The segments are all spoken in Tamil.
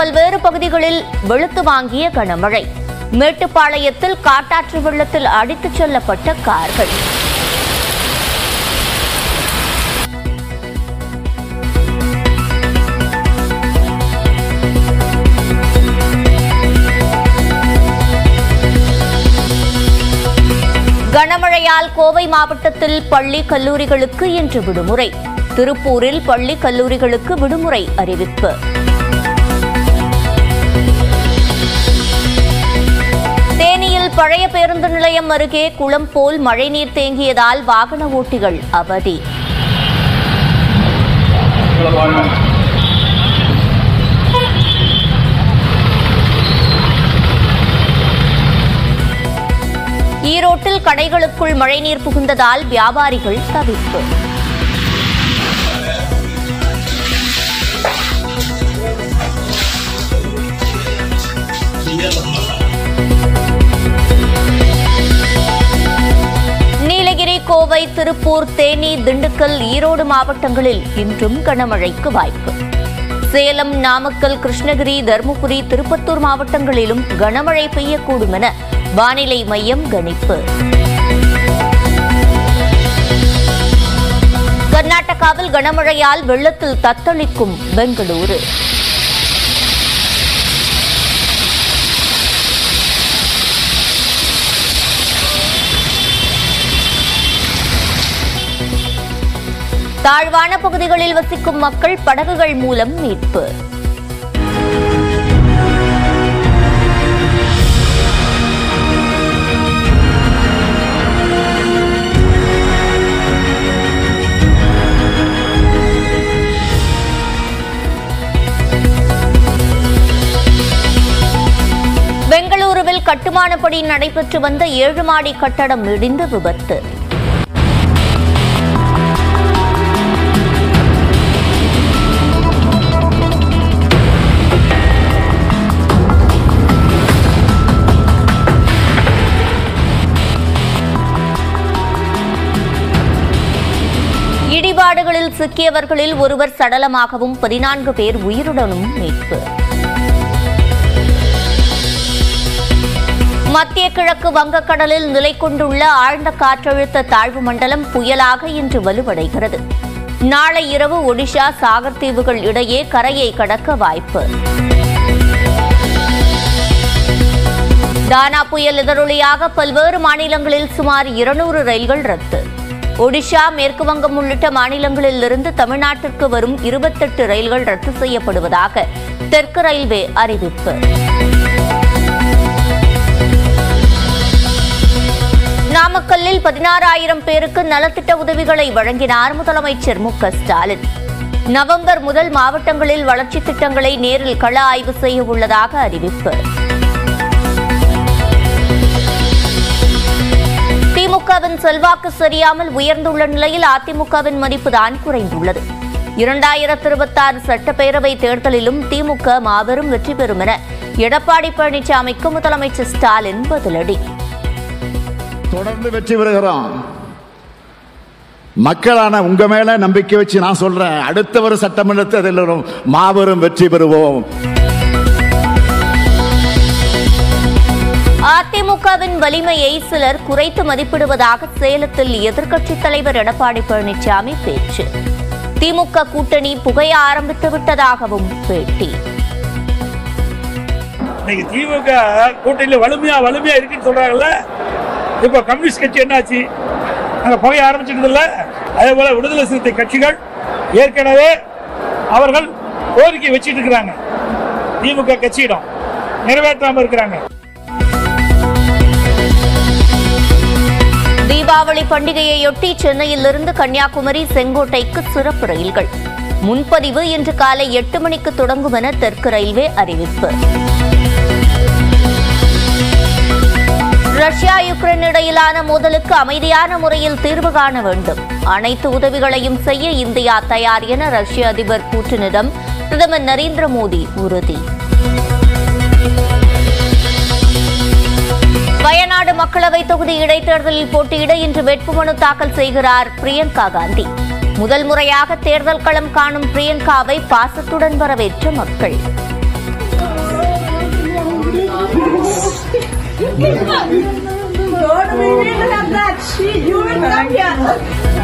பல்வேறு பகுதிகளில் வெளுத்து வாங்கிய கனமழை மேட்டுப்பாளையத்தில் காட்டாற்று வெள்ளத்தில் அடித்துச் செல்லப்பட்ட கார்கள் கனமழையால் கோவை மாவட்டத்தில் பள்ளி கல்லூரிகளுக்கு இன்று விடுமுறை திருப்பூரில் பள்ளி கல்லூரிகளுக்கு விடுமுறை அறிவிப்பு தேனியில் பழைய பேருந்து நிலையம் அருகே குளம் போல் மழைநீர் தேங்கியதால் வாகன ஓட்டிகள் அவதி ஈரோட்டில் கடைகளுக்குள் மழைநீர் புகுந்ததால் வியாபாரிகள் தவிப்பு நீலகிரி கோவை திருப்பூர் தேனி திண்டுக்கல் ஈரோடு மாவட்டங்களில் இன்றும் கனமழைக்கு வாய்ப்பு சேலம் நாமக்கல் கிருஷ்ணகிரி தருமபுரி திருப்பத்தூர் மாவட்டங்களிலும் கனமழை பெய்யக்கூடும் என வானிலை மையம் கணிப்பு கர்நாடகாவில் கனமழையால் வெள்ளத்தில் தத்தளிக்கும் பெங்களூரு தாழ்வான பகுதிகளில் வசிக்கும் மக்கள் படகுகள் மூலம் மீட்பு பெங்களூருவில் கட்டுமான பணி நடைபெற்று வந்த ஏழு மாடி கட்டடம் இடிந்து விபத்து இடிபாடுகளில் சிக்கியவர்களில் ஒருவர் சடலமாகவும் பதினான்கு பேர் உயிருடனும் மீட்பு மத்திய கிழக்கு வங்கக்கடலில் நிலை கொண்டுள்ள ஆழ்ந்த காற்றழுத்த தாழ்வு மண்டலம் புயலாக இன்று வலுவடைகிறது நாளை இரவு ஒடிஷா சாகர் தீவுகள் இடையே கரையை கடக்க வாய்ப்பு தானா புயல் எதிரொலியாக பல்வேறு மாநிலங்களில் சுமார் இருநூறு ரயில்கள் ரத்து ஒடிஷா மேற்கு வங்கம் உள்ளிட்ட மாநிலங்களில் இருந்து தமிழ்நாட்டிற்கு வரும் இருபத்தெட்டு ரயில்கள் ரத்து செய்யப்படுவதாக தெற்கு ரயில்வே அறிவிப்பு நாமக்கல்லில் பதினாறாயிரம் பேருக்கு நலத்திட்ட உதவிகளை வழங்கினார் முதலமைச்சர் மு க ஸ்டாலின் நவம்பர் முதல் மாவட்டங்களில் வளர்ச்சித் திட்டங்களை நேரில் கள ஆய்வு செய்ய உள்ளதாக அறிவிப்பு திமுகவின் செல்வாக்கு சரியாமல் உயர்ந்துள்ள நிலையில் அதிமுகவின் மதிப்புதான் குறைந்துள்ளது இரண்டாயிரத்தி இருபத்தாறு சட்டப்பேரவை தேர்தலிலும் திமுக மாபெரும் வெற்றி பெறும் என எடப்பாடி பழனிசாமிக்கு முதலமைச்சர் ஸ்டாலின் பதிலடி தொடர்ந்து வெற்றி பெறுகிறோம் மக்களான உங்க மேல நம்பிக்கை வச்சு நான் சொல்றேன் அடுத்த ஒரு சட்டமன்றத்தில் அதில் மாபெரும் வெற்றி பெறுவோம் அதிமுகவின் வலிமையை சிலர் குறைத்து மதிப்பிடுவதாக சேலத்தில் எதிர்க்கட்சித் தலைவர் எடப்பாடி பழனிசாமி பேச்சு திமுக கூட்டணி புகைய ஆரம்பித்து விட்டதாகவும் பேட்டி இன்னைக்கு திமுக கூட்டணியில் வலிமையா வலிமையா இருக்குன்னு சொல்றாங்கல்ல இப்போ கம்யூனிஸ்ட் கட்சி என்னாச்சு அங்கே புகைய ஆரம்பிச்சிட்டதில்ல அதே போல விடுதலை சிறுத்தை கட்சிகள் ஏற்கனவே அவர்கள் கோரிக்கை வச்சிட்டு இருக்கிறாங்க திமுக கட்சியிடம் நிறைவேற்றாம இருக்கிறாங்க தீபாவளி பண்டிகையையொட்டி சென்னையிலிருந்து கன்னியாகுமரி செங்கோட்டைக்கு சிறப்பு ரயில்கள் முன்பதிவு இன்று காலை எட்டு மணிக்கு தொடங்கும் என தெற்கு ரயில்வே அறிவிப்பு ரஷ்யா யுக்ரைன் இடையிலான மோதலுக்கு அமைதியான முறையில் தீர்வு காண வேண்டும் அனைத்து உதவிகளையும் செய்ய இந்தியா தயார் என ரஷ்ய அதிபர் புட்டினிடம் பிரதமர் நரேந்திர மோடி உறுதி வயநாடு மக்களவைத் தொகுதி இடைத்தேர்தலில் போட்டியிட இன்று வேட்புமனு தாக்கல் செய்கிறார் பிரியங்கா காந்தி முதல் முறையாக தேர்தல் களம் காணும் பிரியங்காவை பாசத்துடன் வரவேற்ற மக்கள் Lord, we didn't have that sheet. You didn't come here.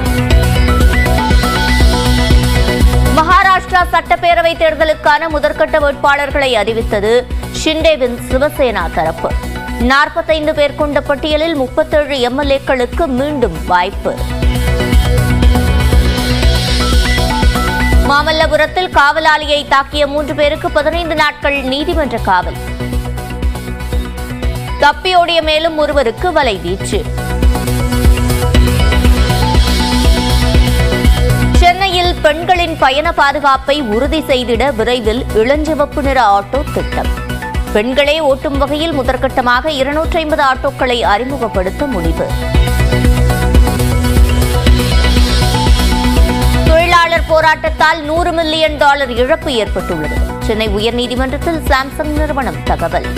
Maharashtra சட்டப்பேரவை தேர்தலுக்கான முதற்கட்ட வேட்பாளர்களை அறிவித்தது ஷிண்டேவின் சிவசேனா தரப்பு நாற்பத்தைந்து பேர் கொண்ட பட்டியலில் முப்பத்தேழு எம்எல்ஏக்களுக்கு மீண்டும் வாய்ப்பு மாமல்லபுரத்தில் காவலாளியை தாக்கிய மூன்று பேருக்கு பதினைந்து நாட்கள் நீதிமன்ற காவல் தப்பியோடிய மேலும் ஒருவருக்கு வலைவீச்சு சென்னையில் பெண்களின் பயண பாதுகாப்பை உறுதி செய்திட விரைவில் இளஞ்சிவப்பு நிற ஆட்டோ திட்டம் பெண்களே ஓட்டும் வகையில் முதற்கட்டமாக இருநூற்றி ஐம்பது ஆட்டோக்களை அறிமுகப்படுத்த முடிவு தொழிலாளர் போராட்டத்தால் நூறு மில்லியன் டாலர் இழப்பு ஏற்பட்டுள்ளது சென்னை உயர்நீதிமன்றத்தில் சாம்சங் நிறுவனம் தகவல்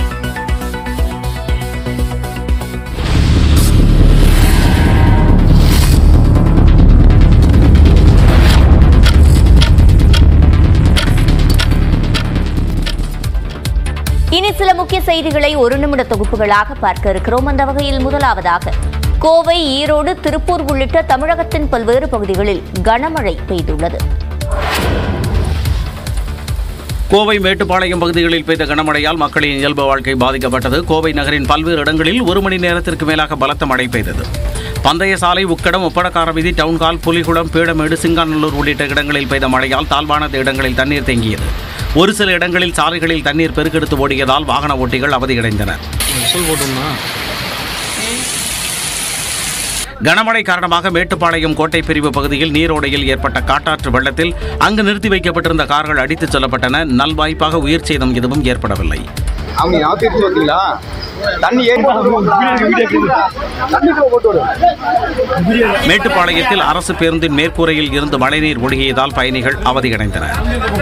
இனி சில முக்கிய செய்திகளை ஒரு நிமிட தொகுப்புகளாக பார்க்க இருக்கிறோம் அந்த வகையில் முதலாவதாக கோவை ஈரோடு திருப்பூர் உள்ளிட்ட தமிழகத்தின் பல்வேறு பகுதிகளில் கனமழை பெய்துள்ளது கோவை மேட்டுப்பாளையம் பகுதிகளில் பெய்த கனமழையால் மக்களின் இயல்பு வாழ்க்கை பாதிக்கப்பட்டது கோவை நகரின் பல்வேறு இடங்களில் ஒரு மணி நேரத்திற்கு மேலாக பலத்த மழை பெய்தது பந்தய சாலை உக்கடம் ஒப்படக்கார வீதி டவுன்ஹால் புலிகுளம் பீடமேடு சிங்காநல்லூர் உள்ளிட்ட இடங்களில் பெய்த மழையால் தாழ்வான இடங்களில் தண்ணீர் தேங்கியது ஒரு சில இடங்களில் சாலைகளில் தண்ணீர் பெருக்கெடுத்து ஓடியதால் வாகன ஓட்டிகள் அவதியடைந்தனர் கனமழை காரணமாக மேட்டுப்பாளையம் கோட்டை பிரிவு பகுதியில் நீரோடையில் ஏற்பட்ட காட்டாற்று வெள்ளத்தில் அங்கு நிறுத்தி வைக்கப்பட்டிருந்த கார்கள் அடித்துச் செல்லப்பட்டன நல்வாய்ப்பாக உயிர் சேதம் எதுவும் ஏற்படவில்லை அவங்க யாத்திட்டு பார்த்தீங்களா தண்ணி ஏறி தண்ணி போட்டு விடு. மேட்டுப்பாளையத்தில் அரசு பேருந்தின் மேற்கூரையில் இருந்து மழைநீர் ஒழுகியதால் பயணிகள் அவதியடைந்தனர்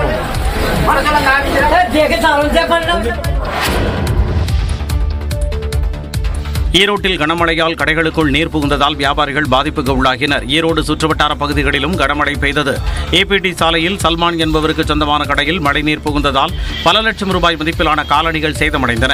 ஈரோட்டில் கனமழையால் கடைகளுக்குள் நீர் புகுந்ததால் வியாபாரிகள் பாதிப்புக்கு உள்ளாகினர் ஈரோடு சுற்றுவட்டார பகுதிகளிலும் கனமழை பெய்தது ஏபிடி சாலையில் சல்மான் என்பவருக்கு சொந்தமான கடையில் மழைநீர் புகுந்ததால் பல லட்சம் ரூபாய் மதிப்பிலான காலணிகள் சேதமடைந்தன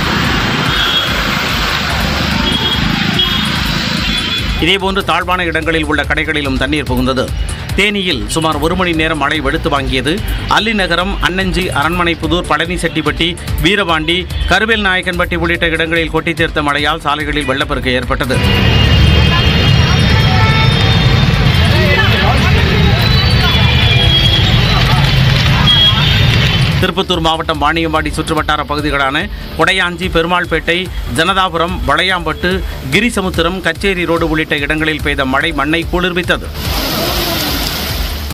இதேபோன்று தாழ்வான இடங்களில் உள்ள கடைகளிலும் தண்ணீர் புகுந்தது தேனியில் சுமார் ஒரு மணி நேரம் மழை வெளுத்து வாங்கியது அல்லிநகரம் அன்னஞ்சி அரண்மனைப்புதூர் பழனிசெட்டிப்பட்டி வீரபாண்டி கருவேல் நாயக்கன்பட்டி உள்ளிட்ட இடங்களில் கொட்டி தீர்த்த மழையால் சாலைகளில் வெள்ளப்பெருக்கு ஏற்பட்டது திருப்பத்தூர் மாவட்டம் வாணியம்பாடி சுற்றுவட்டார பகுதிகளான கொடையாஞ்சி பெருமாள்பேட்டை ஜனதாபுரம் வளையாம்பட்டு கிரிசமுத்திரம் கச்சேரி ரோடு உள்ளிட்ட இடங்களில் பெய்த மழை மண்ணை குளிர்வித்தது